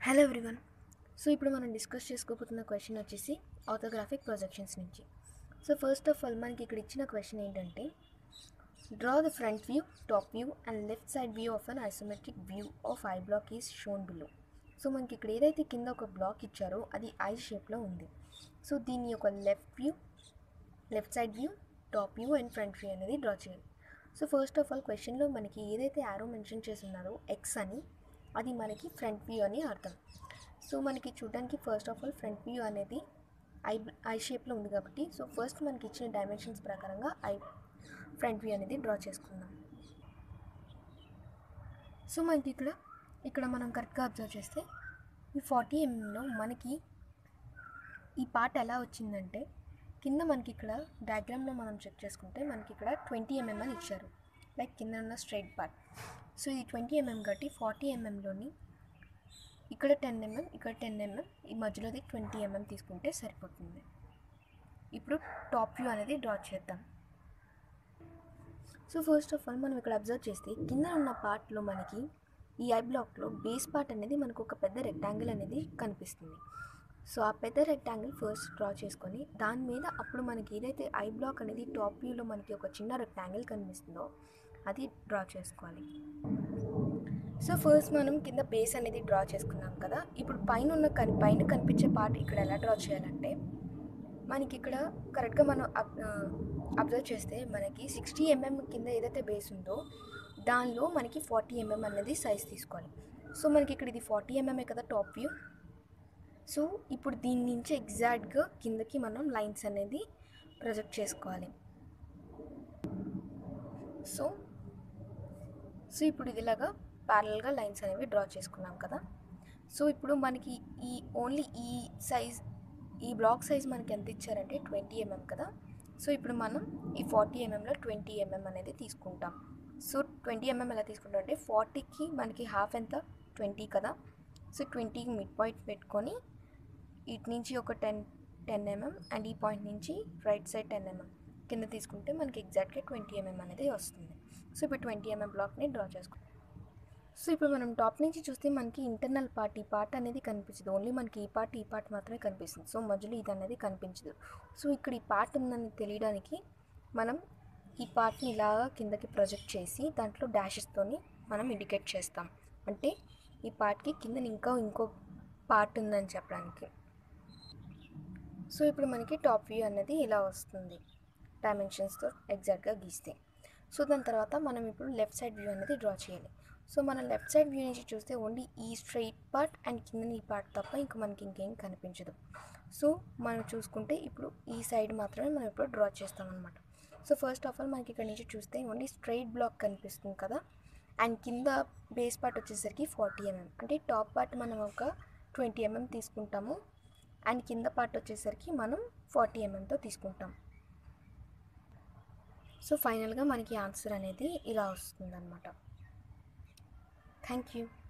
hello everyone so ఇప్పుడు మనం discuss చేసుకోబోతున్న క్వశ్చన్ వచ్చేసి ఆర్థోగ్రాఫిక్ ప్రొజెక్షన్స్ నుంచి సో ఫస్ట్ ఆఫ్ ఆల్ మనకి ఇక్కడ ఇచ్చిన క్వశ్చన్ ఏంటంటే draw the front view top view and left side view of an isometric view of I block is shown below so మనకి ఇక్కడ ఏదైతే కింద ఒక బ్లాక్ ఇచ్చారో అది ఐ షేప్లో ఉంది సో దీని యొక్క left view left side view top view and front view అనేది డ్రా చేయాలి సో ఫస్ట్ ఆఫ్ ఆల్ క్వశ్చన్లో మనకి ఏదైతే యారో మెన్షన్ చేసి ఉన్నారో ఎక్స్ అని అది మనకి ఫ్రంట్ వ్యూ అని అర్థం సో మనకి చూడడానికి first of all front view అనేది ఐ ఐ షేప్లో ఉంది కాబట్టి సో ఫస్ట్ మనకి ఇచ్చిన డైమెన్షన్స్ ప్రకారంగా ఐ ఫ్రంట్ వ్యూ అనేది డ్రా చేసుకుందాం సో మనకి ఇక్కడ ఇక్కడ మనం కరెక్ట్గా అబ్జర్వ్ చేస్తే ఈ ఫార్టీ ఎంఎంలో మనకి ఈ పార్ట్ ఎలా వచ్చిందంటే కింద మనకి ఇక్కడ డయాగ్రామ్లో మనం చెక్ చేసుకుంటే మనకి ఇక్కడ ట్వంటీ ఎంఎం అని ఇచ్చారు లైక్ కింద ఉన్న స్ట్రైట్ పార్ట్ సో ఇది ట్వంటీ ఎంఎం కాబట్టి ఫార్టీ ఎంఎంలోని ఇక్కడ టెన్ ఎంఎం ఇక్కడ టెన్ ఎంఎం ఈ మధ్యలోది ట్వంటీ ఎంఎం తీసుకుంటే సరిపోతుంది ఇప్పుడు టాప్ వ్యూ అనేది డ్రా చేద్దాం సో ఫస్ట్ ఆఫ్ ఆల్ మనం ఇక్కడ అబ్జర్వ్ చేస్తే కింద ఉన్న పార్ట్లో మనకి ఈ ఐ బ్లాక్లో బేస్ పార్ట్ అనేది మనకు ఒక పెద్ద రెక్టాంగిల్ అనేది కనిపిస్తుంది సో ఆ పెద్ద రెక్టాంగిల్ ఫస్ట్ డ్రా చేసుకొని దాని మీద అప్పుడు మనకి ఏదైతే ఐ బ్లాక్ అనేది టాప్ వ్యూలో మనకి ఒక చిన్న రెక్టాంగిల్ కనిపిస్తుందో అది డ్రా చేసుకోవాలి సో ఫస్ట్ మనం కింద బేస్ అనేది డ్రా చేసుకున్నాం కదా ఇప్పుడు పైన ఉన్న కని పైన కనిపించే పార్ట్ ఇక్కడ ఎలా డ్రా చేయాలంటే మనకి ఇక్కడ కరెక్ట్గా మనం అబ్జర్వ్ చేస్తే మనకి సిక్స్టీ ఎంఎం కింద ఏదైతే బేస్ ఉందో దానిలో మనకి ఫార్టీ ఎంఎం అనేది సైజ్ తీసుకోవాలి సో మనకి ఇక్కడ ఇది ఫార్టీ ఎంఎంఏ కదా టాప్ వ్యూ సో ఇప్పుడు దీని నుంచి ఎగ్జాక్ట్గా కిందకి మనం లైన్స్ అనేది ప్రొజెక్ట్ చేసుకోవాలి సో సో ఇప్పుడు ఇది ఇలాగా ప్యారల్గా లైన్స్ అనేవి డ్రా చేసుకున్నాం కదా సో ఇప్పుడు మనకి ఈ ఓన్లీ ఈ సైజ్ ఈ బ్లాక్ సైజ్ మనకి ఎంత ఇచ్చారంటే ట్వంటీ ఎంఎం కదా సో ఇప్పుడు మనం ఈ ఫార్టీ ఎంఎంలో ట్వంటీ ఎంఎం అనేది తీసుకుంటాం సో ట్వంటీ ఎంఎం ఎలా తీసుకుంటాం అంటే ఫార్టీకి మనకి హాఫ్ ఎంత ట్వంటీ కదా సో ట్వంటీకి మిడ్ పాయింట్ పెట్టుకొని ఇటు నుంచి ఒక టెన్ టెన్ ఎంఎం అండ్ ఈ పాయింట్ నుంచి రైట్ సైడ్ టెన్ ఎంఎం కింద తీసుకుంటే మనకి ఎగ్జాక్ట్గా ట్వంటీ ఎంఎం అనేది వస్తుంది సో ఇప్పుడు ట్వంటీ ఎంఎం బ్లాక్ని డ్రా చేసుకుంటాం సో ఇప్పుడు మనం టాప్ నుంచి చూస్తే మనకి ఇంటర్నల్ పార్ట్ ఈ పార్ట్ అనేది కనిపించదు ఓన్లీ మనకి ఈ పార్ట్ ఈ పార్ట్ మాత్రమే కనిపిస్తుంది సో మధ్యలో ఇది అనేది కనిపించదు సో ఇక్కడ ఈ పార్ట్ ఉందని తెలియడానికి మనం ఈ పార్ట్ని ఇలాగా కిందకి ప్రొజెక్ట్ చేసి దాంట్లో డాషెస్తోని మనం ఇండికేట్ చేస్తాం అంటే ఈ పార్ట్కి కింద ఇంకా ఇంకో పార్ట్ ఉందని చెప్పడానికి సో ఇప్పుడు మనకి టాప్ వ్యూ అనేది ఇలా వస్తుంది డైమెన్షన్స్తో ఎగ్జాక్ట్గా గీస్తే సో దాని తర్వాత మనం ఇప్పుడు లెఫ్ట్ సైడ్ వ్యూ అనేది డ్రా చేయాలి సో మన లెఫ్ట్ సైడ్ వ్యూ నుంచి చూస్తే ఓన్లీ ఈ స్ట్రైట్ పార్ట్ అండ్ కింద ఈ పార్ట్ తప్ప ఇంకా మనకి ఇంకేం కనిపించదు సో మనం చూసుకుంటే ఇప్పుడు ఈ సైడ్ మాత్రమే మనం ఇప్పుడు డ్రా చేస్తాం అనమాట సో ఫస్ట్ ఆఫ్ ఆల్ మనకి ఇక్కడ నుంచి చూస్తే ఓన్లీ స్ట్రైట్ బ్లాక్ కనిపిస్తుంది కదా అండ్ కింద బేస్ పార్ట్ వచ్చేసరికి ఫార్టీ ఎంఎం అంటే టాప్ పార్ట్ మనం ఒక ట్వంటీ ఎంఎం తీసుకుంటాము అండ్ కింద పార్ట్ వచ్చేసరికి మనం ఫార్టీ ఎంఎంతో తీసుకుంటాం సో ఫైనల్గా మనకి ఆన్సర్ అనేది ఇలా వస్తుందన్నమాట థ్యాంక్ యూ